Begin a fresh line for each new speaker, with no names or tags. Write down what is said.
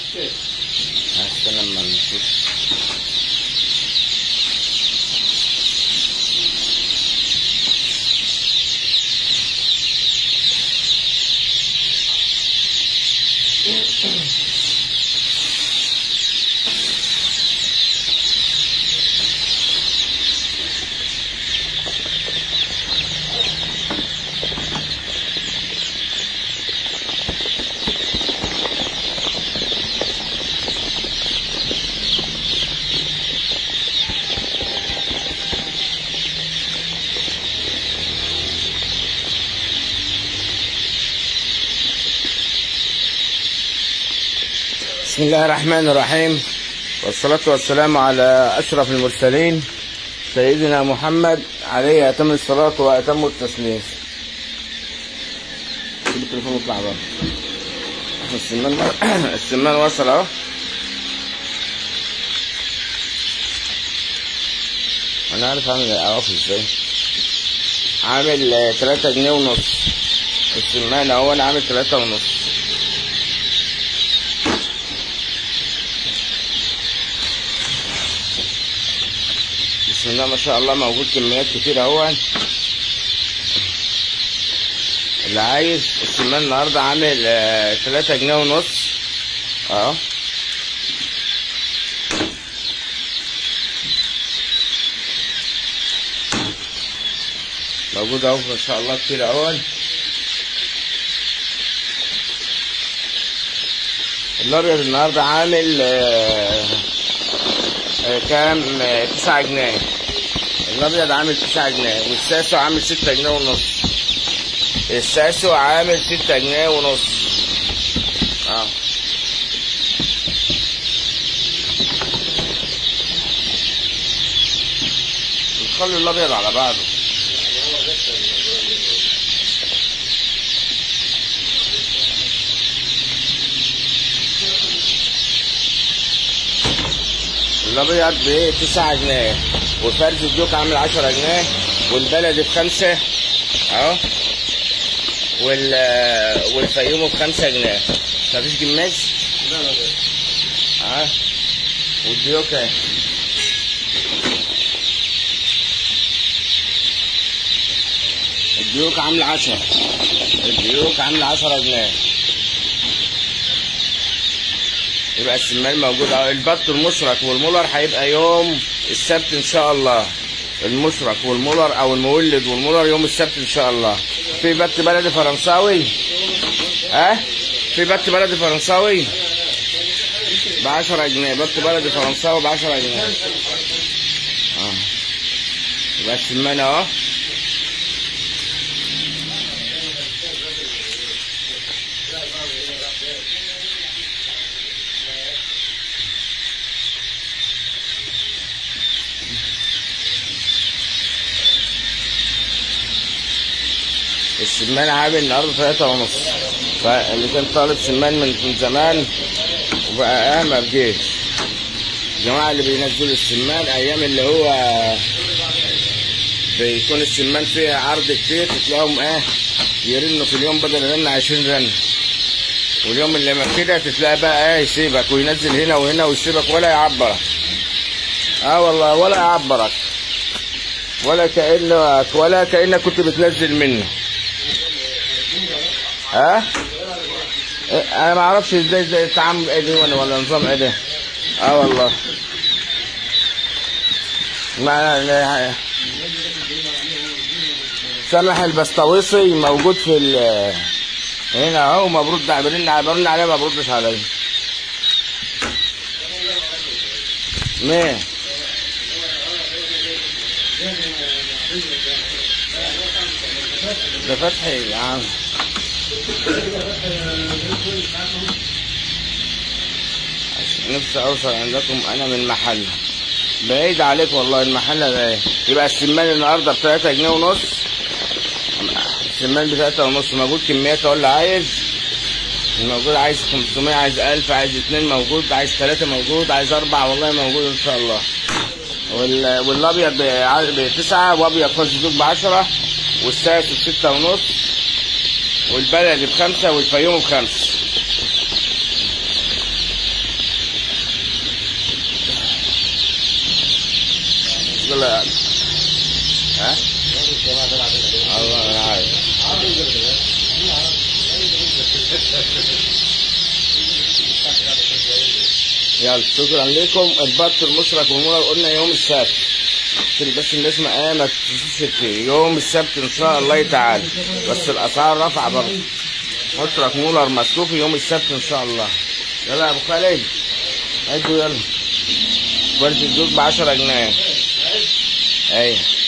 هستنى لما نشوف بسم الله الرحمن الرحيم والصلاة والسلام على أشرف المرسلين سيدنا محمد عليه أتم الصلاة وأتم التسليم سيب التليفون واطلع بره السمان السمان وصل اهو انا عارف اعمل اقف ازاي عامل آه، تلاتة جنيه ونص السمان اهو انا عامل تلاتة ونص بسم الله ما شاء الله موجود كميات كتير اهو اللي عايز السمان النهارده عامل آه، تلاتة جنيه ونص اه موجود اهو ما شاء الله كتير اهو الابيض النهارده عامل آه، آه، كام آه، تسعة جنيه الابيض عامل تسعة جنيه والساسو عامل ستة جنيه ونص الساسو عامل ستة جنيه ونص اه نخلي الابيض على بعضه الابيض بتسعة جنيه وفرز الدوك عامل عشرة جنيه والبلدي بخمسة اهو وال والفيوم بخمسة جنيه مفيش جماز؟
لا لا لا
اه والديوك اهي الديوك عامل عشرة الديوك عامل عشرة جنيه يبقى السمان موجود اهو البط المشرك والمولر هيبقى يوم السبت ان شاء الله المشرك والمولر او المولد والمولر يوم السبت ان شاء الله في بط بلدي فرنساوي ها أه؟ في بط بلدي فرنساوي ب 10 جنيه بط بلدي فرنساوي ب 10 جنيه اه يبقى السمان اهو السمان عامل النهارده تلاتة ونص فاللي كان طالب سمان من من زمان وبقى اه ما بجيش الجماعة اللي بينزلوا السمان أيام اللي هو بيكون السمان فيه عرض كتير تلاقيهم اه يرنوا في اليوم بدل رن 20 رن واليوم اللي ما كده تتلاقي بقى اه يسيبك وينزل هنا وهنا ويسيبك ولا يعبرك اه والله ولا يعبرك ولا كأنك ولا كأنك كنت بتنزل منه ها إيه، انا ما اعرفش ازاي ازاي التعامل ايه ده ولا ولا نظام ايه ده اه والله ما لا- سامح البسطويسي موجود في ال هنا اهو ما برد برن برن عليه ما بردش عليه مين ده فتحي يا عم نفسي اوصل عندكم انا من محل بعيد عليك والله المحل ده ايه يبقى السمان النهارده ب 3 جنيه ونص السمان ب 3 ونص موجود كميات ولا عايز الموجود عايز 500 عايز 1000 عايز 2 موجود عايز 3 موجود عايز 4 والله موجود ان شاء الله وال- والابيض ب 9 وابيض خالص ب 10 والساس ب 6 ونص والبلدي بخمسة والفيوم بخمسة مشكلة ها؟ الله انا عارف يلا شكرا لكم البط المشرق والمولر قلنا يوم السبت عشان بس الناس ما ما تنسوش يوم السبت ان شاء الله تعالى بس الاسعار رافعه برضه مشرق مولر مسلوف يوم السبت ان شاء الله يلا يا ابو خالد هاتوا يلا ورد الزوج ب 10 جنيه ايوه